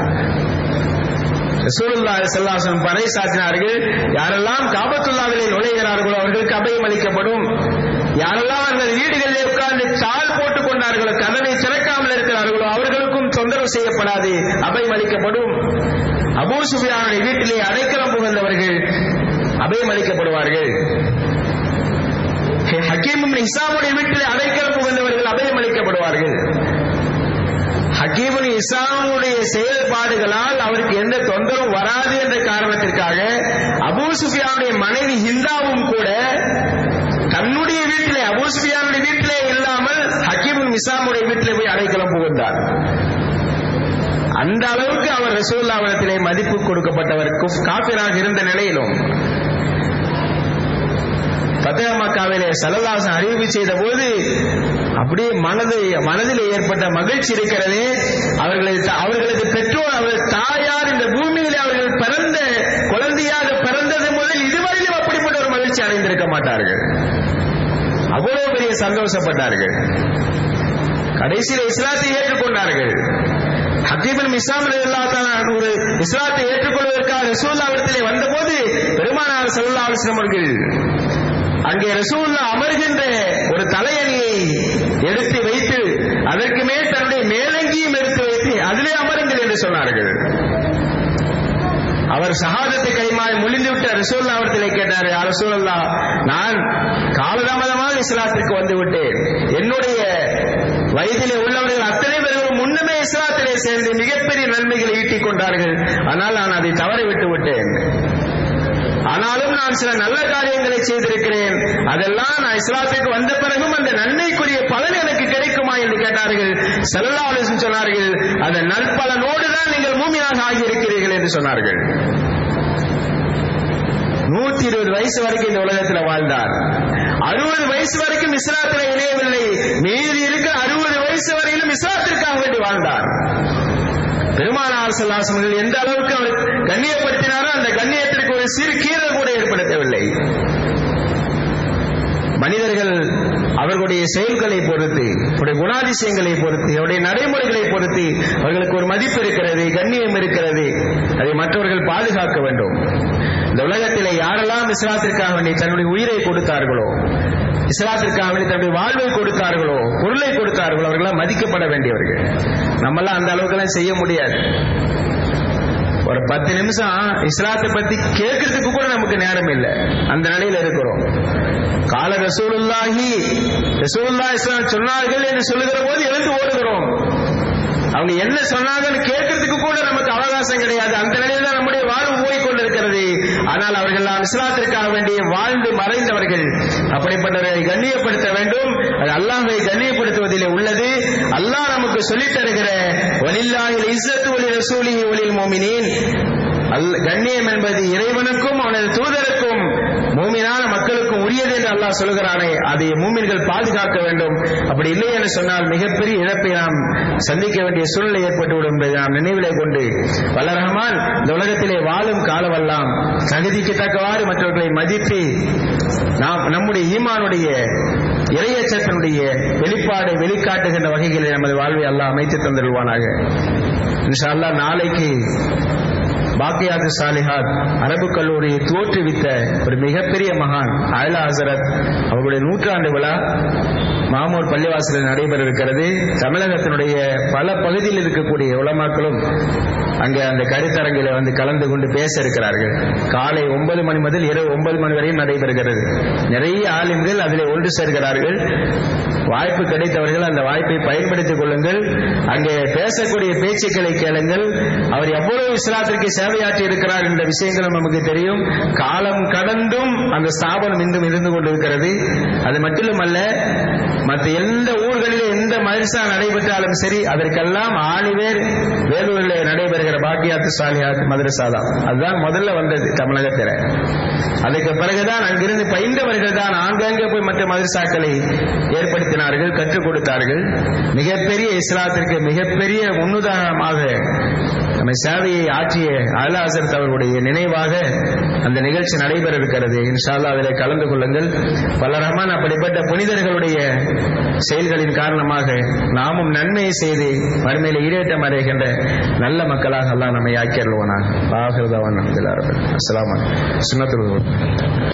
ரசூலுல்லாஹி ஸல்லல்லாஹு அலைஹி வஸல்லம் பறை சாற்றினார்கள் யாரெல்லாம் காபத்துல்லாவிலே நுழைகிறார்களோ அவர்களுக்கு அபயம் அளிக்கப்படும் யாரெல்லாம் அந்த வீடுகளிலே உட்கார்ந்து தாள் போட்டுக் கொண்டார்களோ கதவை திறக்காமல் இருக்கிறார்களோ அவர்களுக்கும் தொந்தரவு செய்யப்படாது அபயம் அளிக்கப்படும் அபூ சுஃபியானுடைய வீட்டிலே அடைக்கலம் புகழ்ந்தவர்கள் அபயம் அளிக்கப்படுவார்கள் ஹக்கீம் இப்னு இஸ்ஸாமுடைய வீட்டிலே அடைக்கலம் புகழ்ந்தவர்கள் அபயம் அளிக்கப்படுவார்கள் ஹக்கீபுல் இஸ்லாமுடைய செயல்பாடுகளால் அவருக்கு எந்த தொந்தரவும் வராது என்ற காரணத்திற்காக அபூ சுஃபியானுடைய மனைவி ஹிந்தாவும் கூட தன்னுடைய வீட்டிலே அபூ சுஃபியானுடைய வீட்டிலே இல்லாமல் ஹக்கீபுல் ஹத்தீபின் மிசாமுடைய வீட்டில் போய் அடைக்கலம் புகுந்தார் அந்த அளவுக்கு அவர் ரசூல்லாவிடத்திலே மதிப்பு கொடுக்கப்பட்டவர் குஃப் காபிராக இருந்த நிலையிலும் பத்தக மக்காவிலே சலல்லாசன் அறிவிப்பு செய்த போது அப்படியே மனது மனதில் ஏற்பட்ட மகிழ்ச்சி இருக்கிறதே அவர்களது அவர்களது பெற்றோர் அவர்கள் தாயார் இந்த பூமியிலே அவர்கள் பிறந்த குழந்தையாக பிறந்தது முதல் இதுவரையிலும் அப்படிப்பட்ட ஒரு மகிழ்ச்சி அடைந்திருக்க மாட்டார்கள் அவ்வளவு பெரிய சந்தோஷப்பட்டார்கள் கடைசியில் இஸ்லாத்தை ஏற்றுக்கொண்டார்கள் ஹத்தீபின் மிசாம் ஒரு இஸ்லாத்தை ஏற்றுக்கொள்வதற்காக ரசூல்லாவிடத்திலே வந்தபோது பெருமானார் சல்லா அலுவலம் அவர்கள் அங்கே ரசூல்லா அமர்கின்ற ஒரு தலையணியை எடுத்து வைத்து அதற்கு மேல் தன்னுடைய மேலங்கியும் எடுத்து வைத்து அதிலே அமருங்கள் என்று சொன்னார்கள் அவர் சகாதத்தை கைமாய் முழிந்துவிட்ட ரசூல்லா அவர்களை கேட்டார் ரசூல்லா நான் காலதாமதமாக இஸ்லாத்திற்கு வந்து விட்டேன் என்னுடைய வயதிலே உள்ளவர்கள் அத்தனை பேர்களும் முன்னமே இஸ்லாத்திலே சேர்ந்து மிகப்பெரிய நன்மைகளை ஈட்டிக் கொண்டார்கள் ஆனால் நான் அதை தவறி விட்டு விட்டேன் ஆனாலும் நான் சில நல்ல காரியங்களை செய்திருக்கிறேன் அதெல்லாம் நான் இஸ்லாத்துக்கு வந்த பிறகும் அந்த நன்மைக்குரிய பலன் எனக்கு கிடைக்குமா என்று கேட்டார்கள் செல்லா சொன்னார்கள் அந்த நற்பலனோடு தான் நீங்கள் மூமியாக ஆகியிருக்கிறீர்கள் என்று சொன்னார்கள் நூத்தி இருபது வயசு வரைக்கும் இந்த உலகத்தில் வாழ்ந்தார் அறுபது வயசு வரைக்கும் இஸ்லாத்தில் இணையவில்லை மீதி இருக்க அறுபது வயசு வரையிலும் இஸ்லாத்திற்காக வேண்டி வாழ்ந்தார் பெருமானார் செல்லாசமர்கள் எந்த அளவுக்கு அவர் கண்ணியப்படுத்தினாரோ அந்த கண்ணியத்திற்கு ஒரு சிறு கீறல் கூட ஏற்படுத்தவில்லை மனிதர்கள் அவர்களுடைய செயல்களை பொறுத்து அவருடைய குணாதிசயங்களை பொறுத்து அவருடைய நடைமுறைகளை பொறுத்து அவர்களுக்கு ஒரு மதிப்பு இருக்கிறது கண்ணியம் இருக்கிறது அதை மற்றவர்கள் பாதுகாக்க வேண்டும் இந்த உலகத்திலே யாரெல்லாம் இஸ்லாத்திற்காக வேண்டி தன்னுடைய உயிரை கொடுத்தார்களோ இஸ்லாத்திற்காக வேண்டி தன்னுடைய வாழ்வை கொடுத்தார்களோ பொருளை கொடுத்தார்களோ அவர்களாம் மதிக்கப்பட வேண்டியவர்கள் நம்மளாம் அந்த அளவுக்கு செய்ய முடியாது ஒரு பத்து நிமிஷம் இஸ்லாத்தை பத்தி கேட்கறதுக்கு கூட நமக்கு நேரம் இல்லை அந்த நிலையில இருக்கிறோம் கால ரசூலுல்லாஹி ரசூலுல்லா இஸ்லாம் சொன்னார்கள் என்று சொல்லுகிற போது எழுந்து ஓடுகிறோம் அவங்க என்ன சொன்னாங்கன்னு கேட்கறதுக்கு கூட நமக்கு அவகாசம் கிடையாது அந்த நிலையில தான் நம்முடைய வாழ்வு போய் கொண்டிருக்கிறது ஆனால் அவர்கள் நாம் இஸ்லாத்திற்காக வேண்டிய வாழ்ந்து மறைந்தவர்கள் அப்படிப்பட்டவர்களை கண்ணியப்படுத்த வேண்டும் அது அல்லாஹை கண்ணியப்படுத்துவதிலே உள்ளது அல்லாஹ் நமக்கு சொல்லித் தருகிற வலில்லாஹில் இஸ்ஸத்து ஒலி ரசூலி ஒலில் மோமினின் அல் கண்ணியம் என்பது இறைவனுக்கும் அவனது தூதருக்கும் மூமினான மக்களுக்கும் உரியது என்று அல்லாஹ் சொல்கிறானே அதை மூமின்கள் பாதுகாக்க வேண்டும் அப்படி இல்லை என்று சொன்னால் மிகப்பெரிய இழப்பை நாம் சந்திக்க வேண்டிய சூழ்நிலை ஏற்பட்டுவிடும் என்பதை நாம் நினைவிலே கொண்டு வல்லரகமான் இந்த உலகத்திலே வாழும் காலவெல்லாம் தகுதிக்கு தக்கவாறு மற்றவர்களை மதித்து நாம் நம்முடைய ஈமானுடைய இறையச்சத்தினுடைய வெளிப்பாடை வெளிக்காட்டுகின்ற வகைகளில் நமது வாழ்வை அல்லாஹ் அமைத்து தந்திருவானாக இன்ஷா அல்லாஹ் நாளைக்கு பாக்கியாது சாலிஹாத் அரபு கல்லூரியை தோற்றுவித்த ஒரு மிகப்பெரிய மகான் அயலா ஹசரத் அவர்களுடைய நூற்றாண்டு விழா மாமூர் பள்ளிவாசலில் நடைபெற இருக்கிறது தமிழகத்தினுடைய பல பகுதியில் இருக்கக்கூடிய உலமாக்களும் அங்கே அந்த கருத்தரங்கில வந்து கலந்து கொண்டு பேச இருக்கிறார்கள் காலை ஒன்பது மணி முதல் இரவு ஒன்பது மணி வரையும் நடைபெறுகிறது நிறைய ஆலிம்கள் அதிலே ஒன்று சேர்கிறார்கள் வாய்ப்பு கிடைத்தவர்கள் அந்த வாய்ப்பை பயன்படுத்திக் கொள்ளுங்கள் அங்கே பேசக்கூடிய பேச்சுக்களை கேளுங்கள் அவர் எவ்வளவு இஸ்லாத்திற்கு சேவையாற்றி இருக்கிறார் என்ற விஷயங்களும் நமக்கு தெரியும் காலம் கடந்தும் அந்த ஸ்தாபனம் இன்னும் இருந்து கொண்டிருக்கிறது அது மட்டுமல்ல மற்ற எந்த ஊர்களிலே எந்த மதரசா நடைபெற்றாலும் சரி அதற்கெல்லாம் ஆணிவேர் வேலூரில் நடைபெறுகிற பாக்கியாத்து சாலியாத் மதரசா தான் அதுதான் முதல்ல வந்தது தமிழகத்தில் அதுக்கு பிறகுதான் அங்கிருந்து பயின்றவர்கள் தான் ஆங்காங்கே போய் மற்ற மதரசாக்களை ஏற்படுத்தினார்கள் கற்றுக் கொடுத்தார்கள் மிகப்பெரிய இஸ்லாத்திற்கு மிகப்பெரிய முன்னுதாரணமாக நம்ம சேவையை ஆற்றிய அலா ஹசரத் அவர்களுடைய நினைவாக அந்த நிகழ்ச்சி நடைபெற இருக்கிறது இன்ஷால்லா அதில் கலந்து கொள்ளுங்கள் பல ரஹ்மான் அப்படிப்பட்ட புனிதர்களுடைய செயல்களின் காரணமாக நாமும் நன்மையை செய்து மறுமையில் ஈடேற்றம் அடைகின்ற நல்ல மக்களாக எல்லாம் நம்மை ஆக்கியருள்வானாக அஸ்லாம் சுண்ணத்துருவோம்